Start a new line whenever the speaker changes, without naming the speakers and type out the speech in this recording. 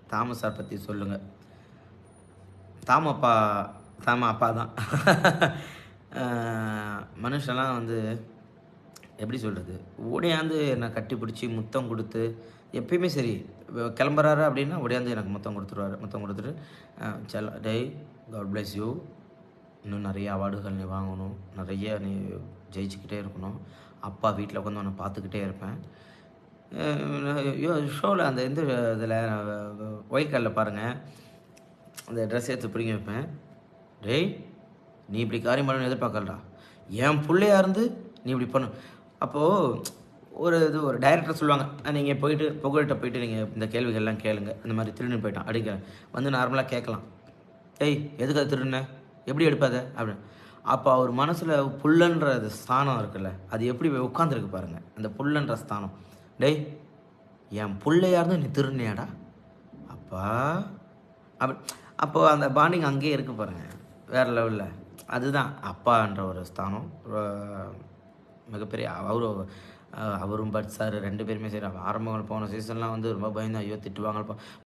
Thomas sir பற்றி சொல்லுங்கள் தாம அப்பா தாம அப்பா தான் அஹ் மனுஷன்லாம் வந்து எப்படி சொல்கிறது ஓடியாந்து என்னை கட்டி பிடிச்சி முத்தம் கொடுத்து எப்பயுமே சரி வ- கிளம்புறாரு அப்படின்னா ஓடியாந்து எனக்கு முத்தம் கொடுத்துருவாரு முத்தம் கொடுத்துட்டு அஹ் செல்ல டேய் காட் bless யூ இன்னும் நிறைய அவார்டுகள் நீ வாங்கணும் நிறைய நீ ஜெயிச்சுக்கிட்டே இருக்கணும் அப்பா வீட்டில் உட்காந்து உன்னை பார்த்துக்கிட்டே இருப்பேன் ஷோவில் அந்த இந்த இதில் ஒயிட் கார்டில் பாருங்கள் அந்த ட்ரெஸ் எடுத்து பிடிங்க வைப்பேன் டேய் நீ இப்படி காரியம் பண்ணணும்னு எதிர்பார்க்கலடா என் பிள்ளையா இருந்து நீ இப்படி பண்ணு அப்போது ஒரு இது ஒரு டைரக்டர் சொல்லுவாங்க நீங்கள் போயிட்டு புகழ்கிட்ட போயிட்டு நீங்கள் இந்த கேள்விகள்லாம் கேளுங்க இந்த மாதிரி திருடுன்னு போயிட்டான் அடிக்க வந்து நார்மலாக கேட்கலாம் ஏய் எதுக்கு அது திருடுன எப்படி எடுப்பாத அப்படின்னு அப்போ அவர் மனசில் புல்லன்ற அது ஸ்தானம் இருக்குல்ல அது எப்படி உட்காந்துருக்கு பாருங்க அந்த புல்லன்ற ஸ்தானம் டேய் என் பிள்ளையா இருந்து நீ திருடுனியாடா அப்பா அப்படி அப்போது அந்த பாண்டிங் அங்கேயே இருக்கு பாருங்க வேறு லெவலில் அதுதான் அப்பான்ற ஒரு ஸ்தானம் ரொ- மிகப்பெரிய அவரும் அவரும் பட் சார் ரெண்டு பேருமே சரி ஆரம்பங்கள் போன சீசன்லாம் வந்து ரொம்ப பயந்து ஐயோ திட்டுவாங்கப்பா